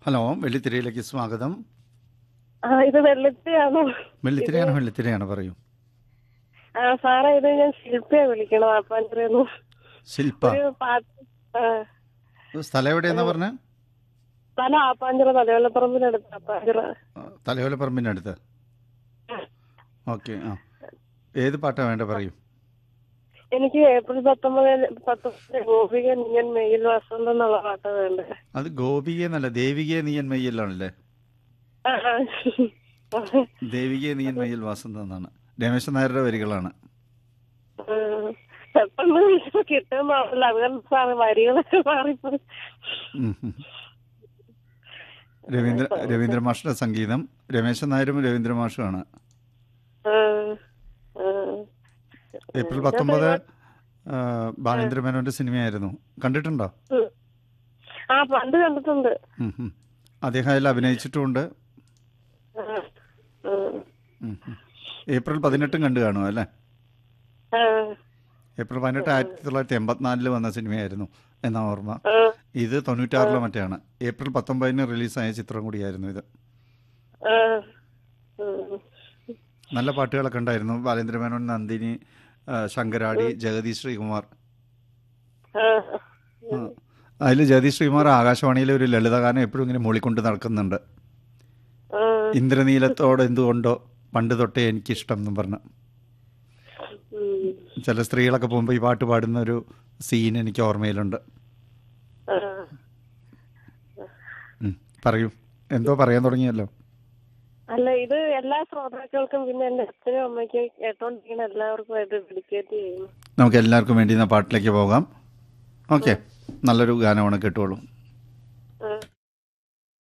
Hello വെള്ളിത്തിരയിലേക്ക് സ്വാഗതം ആ ഇത് വെള്ളത്തിയാണോ വെള്ളിത്തിരയാണ് വെള്ളിത്തിരയാണ് പറയൂ ആ സാറേ ഇത് ഞാൻ ശില്പയെ വിളിക്കണം ആപ്പാഞ്ചിറന്ന് ശില്പ ഒരു പാട്ട് ആ, സ്ഥലം എവിടെയെന്നാ പറഞ്ഞ സ്ഥലം ആപ്പാഞ്ചിറ തലവെള്ളപ്പറമ്പിനടുത്ത് ആപ്പാഞ്ചിറ തലയോലപ്പറമ്പിൻ്റെ അടുത്ത് ഓക്കെ ആ ഏത് പാട്ടാണ് വേണ്ട പറയൂ എനിക്ക് ഏപ്രിൽ പത്തൊമ്പത് പത്തൊമ്പത് ഗോപിക നിയൻ മെയിൽ വസന്തം എന്നുള്ള പാട്ട് വേണ്ടേ അത് ഗോപികയെ എന്നല്ല ദേവികയെ നീയൻ മയ്യലാണല്ലേ ആ, ആ. ദേവികയെ നീയൻ മയ്യൽ വാസന്ത എന്നാണ് രമേശൻ നായരുടെ വരികളാണ് ആ, പെട്ടെന്ന് കിട്ടുന്നില്ല അതുകൊണ്ട് സാറ് വരികളൊക്കെ മാറിപ്പോയി ഉം, ഉം. രവീന്ദ്ര രവീന്ദ്ര മാഷിന്റെ സംഗീതം രമേശൻ നായരും രവീന്ദ്ര മാഷുമാണ് ആ, ആ. ഏപ്രിൽ പത്തൊമ്പത് ആ, ബാലേന്ദ്ര മേനോന്റെ സിനിമയായിരുന്നു കണ്ടിട്ടുണ്ടോ ഉം. ആ പണ്ട് കണ്ടിട്ടുണ്ട് ഉം, ഉം. അദ്ദേഹം അതിൽ അഭിനയിച്ചിട്ടുമുണ്ട് ആ, ആ. ഉം, ഉം. ഏപ്രിൽ പതിനെട്ടും കണ്ടു കാണുമോ അല്ലേ ആ, ഏപ്രിൽ പതിനെട്ട് ആയിരത്തി തൊള്ളായിരത്തി എൺപത്തിനാലില് വന്ന സിനിമയായിരുന്നു എന്നാ ഓർമ്മ ആ, ഇത് തൊണ്ണൂറ്റാറിലോ മറ്റാണ് ഏപ്രിൽ പത്തൊമ്പതിന് റിലീസായ ചിത്രം കൂടിയായിരുന്നു ഇത് ആ. ഉം. നല്ല പാട്ടുകളൊക്കെ ഉണ്ടായിരുന്നു ബാലേന്ദ്ര മേനോൻ നന്ദിനി ആ, ശങ്കരാടി ജഗദീഷ് ശ്രീകുമാർ ആ. അതിൽ ജഗദീഷ് ശ്രീകുമാർ ആകാശവാണിയിലെ ഒരു ലളിതഗാനം എപ്പോഴും ഇങ്ങനെ മൂളിക്കൊണ്ട് നടക്കുന്നുണ്ട് ആ. ഇന്ദ്രനീലത്തോട് എന്തുകൊണ്ടോ പണ്ട് തൊട്ടേ എനിക്കിഷ്ടം എന്നും പറഞ്ഞു ഉം. ചില സ്ത്രീകളൊക്കെ പോകുമ്പോൾ ഈ പാട്ട് പാടുന്ന ഒരു സീൻ എനിക്ക് ഓർമ്മയിലുണ്ട് ആ. ഉം, പറയൂ എന്തോ പറയാൻ തുടങ്ങിയല്ലോ അല്ല ഇത് എല്ലാ ശ്രോതാക്കൾക്കും പിന്നെ എന്റെ അച്ഛനും അമ്മയ്ക്കും കേട്ടോണ്ടിരിക്കുന്ന എല്ലാവർക്കും ഇത് ഡെഡിക്കേറ്റ് ചെയ്യുന്നു നമുക്ക് എല്ലാവർക്കും വേണ്ടി ആ പാട്ടിലേക്ക് പോകാം ഓക്കെ നല്ലൊരു ഗാനമാണ് കേട്ടോളൂ